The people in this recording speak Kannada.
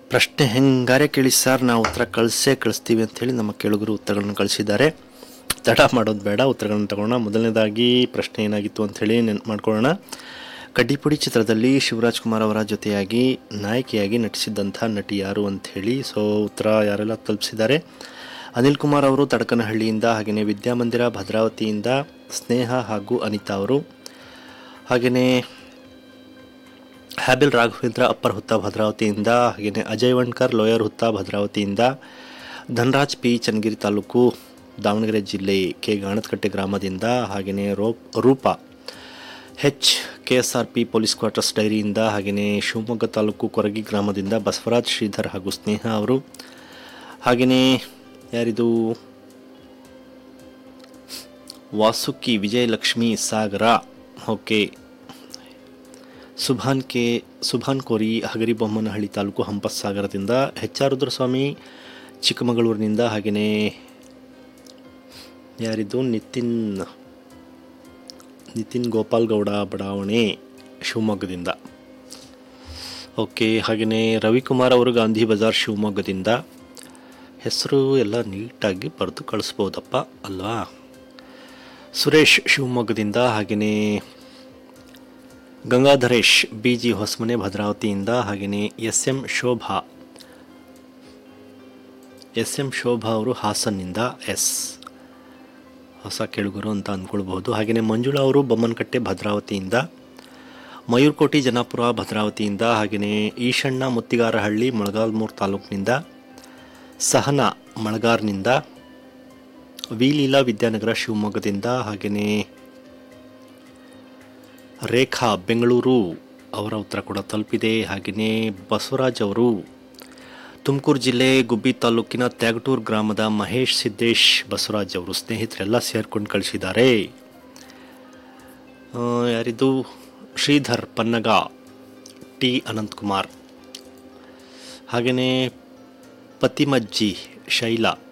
ಪ್ರಶ್ನೆ ಹೆಂಗಾರೆ ಕೇಳಿ ಸರ್ ನಾವು ಉತ್ತರ ಕಳಿಸೇ ಕಳಿಸ್ತೀವಿ ಅಂಥೇಳಿ ನಮ್ಮ ಕೇಳುಗರು ಉತ್ತರಗಳನ್ನು ಕಳಿಸಿದ್ದಾರೆ ತಡ ಮಾಡೋದು ಬೇಡ ಉತ್ತರಗಳನ್ನು ತಗೊಳ್ಳೋಣ ಮೊದಲನೇದಾಗಿ ಪ್ರಶ್ನೆ ಏನಾಗಿತ್ತು ಅಂಥೇಳಿ ನೆನ್ಪು ಮಾಡ್ಕೊಳ್ಳೋಣ ಕಡ್ಡಿಪುಡಿ ಚಿತ್ರದಲ್ಲಿ ಶಿವರಾಜ್ ಕುಮಾರ್ ಅವರ ಜೊತೆಯಾಗಿ ನಾಯಕಿಯಾಗಿ ನಟಿಸಿದ್ದಂಥ ನಟಿ ಯಾರು ಅಂಥೇಳಿ ಸೊ ಉತ್ತರ ಯಾರೆಲ್ಲ ತಲುಪಿಸಿದ್ದಾರೆ ಅನಿಲ್ ಕುಮಾರ್ ಅವರು ತಡಕನಹಳ್ಳಿಯಿಂದ ಹಾಗೆಯೇ ವಿದ್ಯಾಮಂದಿರ ಭದ್ರಾವತಿಯಿಂದ ಸ್ನೇಹ ಹಾಗೂ ಅನಿತಾ ಅವರು ಹಾಗೆಯೇ ಹ್ಯಾಬಿಲ್ ರಾಘವೇಂದ್ರ ಅಪ್ಪರ್ ಹುತ್ತ ಭದ್ರಾವತಿಯಿಂದ ಹಾಗೆಯೇ ಅಜಯ್ ವಣ್ಕರ್ ಲೋಯರ್ ಹುತ್ತ ಭದ್ರಾವತಿಯಿಂದ ಧನರಾಜ್ ಪಿ ಚನ್ನಗಿರಿ ತಾಲೂಕು ದಾವಣಗೆರೆ ಜಿಲ್ಲೆ ಕೆ ಗಾಣದಕಟ್ಟೆ ಗ್ರಾಮದಿಂದ ಹಾಗೆಯೇ ರೋಪ್ Roopa H K S R P police quarters ಡೈರಿಯಿಂದ ಹಾಗೆಯೇ ಶಿವಮೊಗ್ಗ ತಾಲೂಕು ಕೊರಗಿ ಗ್ರಾಮದಿಂದ ಬಸವರಾಜ್ ಶ್ರೀಧರ್ ಹಾಗೂ ಸ್ನೇಹ ಅವರು ಹಾಗೆಯೇ ಯಾರಿದು ವಾಸುಕಿ ವಿಜಯಲಕ್ಷ್ಮಿ ಸಾಗರ ಓಕೆ ಸುಭಾನ್ ಕೆ ಸುಭಾನ್ ಕೋರಿ ಹಗರಿಬೊಮ್ಮನಹಳ್ಳಿ ತಾಲೂಕು ಹಂಪಸಾಗರದಿಂದ ಎಚ್ ಆರ್ ರುದ್ರಸ್ವಾಮಿ ಚಿಕ್ಕಮಗಳೂರಿನಿಂದ ಹಾಗೆಯೇ ಯಾರಿದು ನಿತಿನ್ ನಿತಿನ್ ಗೋಪಾಲ್ ಗೌಡ ಬಡಾವಣೆ ಶಿವಮೊಗ್ಗದಿಂದ ಓಕೆ ಹಾಗೆಯೇ ರವಿಕುಮಾರ್ ಅವರು ಗಾಂಧಿ ಬಜಾರ್ ಶಿವಮೊಗ್ಗದಿಂದ ಹೆಸರು ಎಲ್ಲ ನೀಟಾಗಿ ಬರೆದು ಕಳಿಸ್ಬೋದಪ್ಪ ಅಲ್ವಾ ಸುರೇಶ್ ಶಿವಮೊಗ್ಗದಿಂದ ಹಾಗೆಯೇ ಗಂಗಾಧರೇಶ್ ಬಿ ಜಿ ಹೊಸಮನೆ ಭದ್ರಾವತಿಯಿಂದ ಹಾಗೆಯೇ S M Shobha S M Shobha ಅವರು ಹಾಸನ್ನಿಂದ ಎಸ್ ಹೊಸ ಕೆಳುಗರು ಅಂತ ಅಂದ್ಕೊಳ್ಬಹುದು ಹಾಗೆಯೇ ಮಂಜುಳಾ ಅವರು ಬೊಮ್ಮನಕಟ್ಟೆ ಭದ್ರಾವತಿಯಿಂದ ಮಯೂರ್ಕೋಟಿ ಜನಾಪುರ ಭದ್ರಾವತಿಯಿಂದ ಹಾಗೆಯೇ ಈಶಣ್ಣ ಮುತ್ತಿಗಾರಹಳ್ಳಿ ಮೊಳಗಾಲ್ಮೂರು ತಾಲೂಕಿನಿಂದ ಸಹನಾ ಮಳಗಾರ್ನಿಂದ ವಿಲೀಲಾ ವಿದ್ಯಾನಗರ ಶಿವಮೊಗ್ಗದಿಂದ ಹಾಗೆಯೇ ರೇಖಾ ಬೆಂಗಳೂರು ಅವರ ಉತ್ತರ ಕೂಡ ತಲುಪಿದೆ ಹಾಗೆಯೇ ಬಸವರಾಜ್ ಅವರು ತುಮಕೂರು ಜಿಲ್ಲೆ ಗುಬ್ಬಿ ತಾಲೂಕಿನ ತ್ಯಾಗಟೂರು ಗ್ರಾಮದ ಮಹೇಶ್ ಸಿದ್ದೇಶ್ ಬಸವರಾಜ್ ಅವರು ಸ್ನೇಹಿತರೆಲ್ಲ ಸೇರ್ಕೊಂಡು ಕಳಿಸಿದ್ದಾರೆ ಆ, ಯಾರಿದು ಶ್ರೀಧರ್ ಪನ್ನಗ ಟಿ ಅನಂತಕುಮಾರ್ ಹಾಗೆಯೇ ಪತಿಮಜ್ಜಿ ಶೈಲಾ